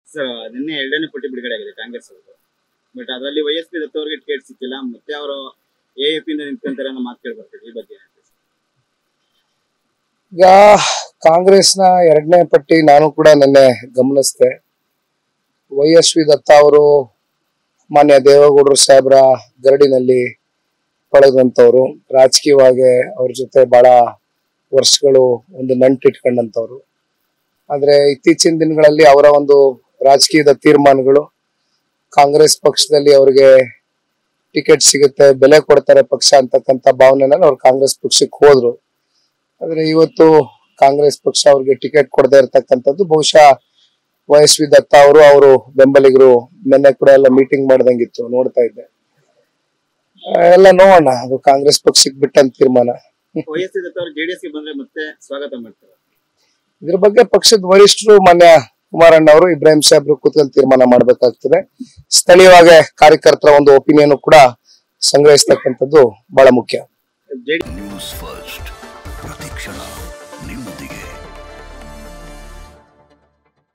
Sir ನಿನ್ನೆ ಎರಡನೇ ಪಟ್ಟಿ ಬಿಡುಗಡೆ ಆಗಿದೆ ಕಾಂಗ್ರೆಸ್ ಅವರು ಬಟ್ ಅದರಲ್ಲಿ ವೈ ಎಸ್ ಪಿ ದತ್ತ ಅವರಿಗೆ ಟಿಕೆಟ್ ಸಿಕ್ಕಿಲ್ಲ ಮತ್ತೆ ಅವರು ಎ ಎ ಪಿ ಇಂದ ನಿಂತ್ಕೊಂತಾರೆ ಅನ್ನೋ ಮಾತು ಕೇಳಿ ಬರ್ತೀವಿ ಈ ಬಗ್ಗೆ ಏನ್ ಹೇಳ್ತೀರಿ? ಈಗ ಕಾಂಗ್ರೆಸ್ನ ಎರಡನೇ ಪಟ್ಟಿ ನಾನು ಕೂಡ ನಿನ್ನೆ ಗಮನಿಸಿದೆ ವೈ ಎಸ್ ವಿ ದತ್ತ ಅವರು ಮಾನ್ಯ ದೇವೇಗೌಡರು ಸಾಹೇಬ್ರ ಗರಡಿನಲ್ಲಿ ಪಳದಂತವ್ರು ರಾಜಕೀಯವಾಗಿ ಅವ್ರ ಜೊತೆ ಬಹಳ ವರ್ಷಗಳು ಒಂದು ನಂಟಿಟ್ಕೊಂಡಂತವ್ರು ಆದ್ರೆ ಇತ್ತೀಚಿನ ದಿನಗಳಲ್ಲಿ ಅವರ ಒಂದು ರಾಜಕೀಯದ ತೀರ್ಮಾನಗಳು ಕಾಂಗ್ರೆಸ್ ಪಕ್ಷದಲ್ಲಿ ಅವರಿಗೆ ಟಿಕೆಟ್ ಸಿಗುತ್ತೆ ಬೆಲೆ ಕೊಡ್ತಾರೆ ಪಕ್ಷ ಅಂತಕ್ಕಂಥ ಭಾವನೆನಲ್ಲಿ ಅವ್ರು ಕಾಂಗ್ರೆಸ್ ಪಕ್ಷಕ್ಕೆ ಹೋದ್ರು ಆದ್ರೆ ಇವತ್ತು ಕಾಂಗ್ರೆಸ್ ಪಕ್ಷ ಅವ್ರಿಗೆ ಟಿಕೆಟ್ ಕೊಡದೇ ಇರತಕ್ಕಂಥದ್ದು ಬಹುಶಃ ವೈ ಎಸ್ ವಿ ದತ್ತ ಅವರು ಅವರು ಬೆಂಬಲಿಗರು ನಿನ್ನೆ ಕೂಡ ಎಲ್ಲ ಮೀಟಿಂಗ್ ಮಾಡ್ದಂಗಿತ್ತು ನೋಡ್ತಾ ಇದ್ದೆ ಆ, ಎಲ್ಲ ನೋಡೋಣ ಅದು ಕಾಂಗ್ರೆಸ್ ಪಕ್ಷಕ್ಕೆ ಬಿಟ್ಟಂತ ತೀರ್ಮಾನ ವೈ ಎಸ್ ಪಿ ದತ್ತ ಅವರು ಜೆಡಿಎಸ್ ಗೆ ಬಂದ್ರೆ ಮತ್ತೆ ಸ್ವಾಗತ ಮಾಡ್ತಾರೆ ಇದ್ರ ಬಗ್ಗೆ ಪಕ್ಷದ ವರಿಷ್ಠರು ಮಾನ್ಯ ಕುಮಾರಣ್ಣ ಅವರು ಇಬ್ರಾಹಿಂ ಸಾಹೇಬ್ರು ಕೂತ್ಕೊಂಡು ತೀರ್ಮಾನ ಮಾಡ್ಬೇಕಾಗ್ತದೆ ಸ್ಥಳೀಯವಾಗಿ ಕಾರ್ಯಕರ್ತರ ಒಂದು ಒಪಿನಿಯನ್ ಕೂಡ ಸಂಗ್ರಹಿಸ್ತಕ್ಕಂಥದ್ದು ಬಹಳ ಮುಖ್ಯ ಜೆಡಿ ನ್ಯೂಸ್ ಫಸ್ಟ್ ಪ್ರತಿಕ್ಷಣ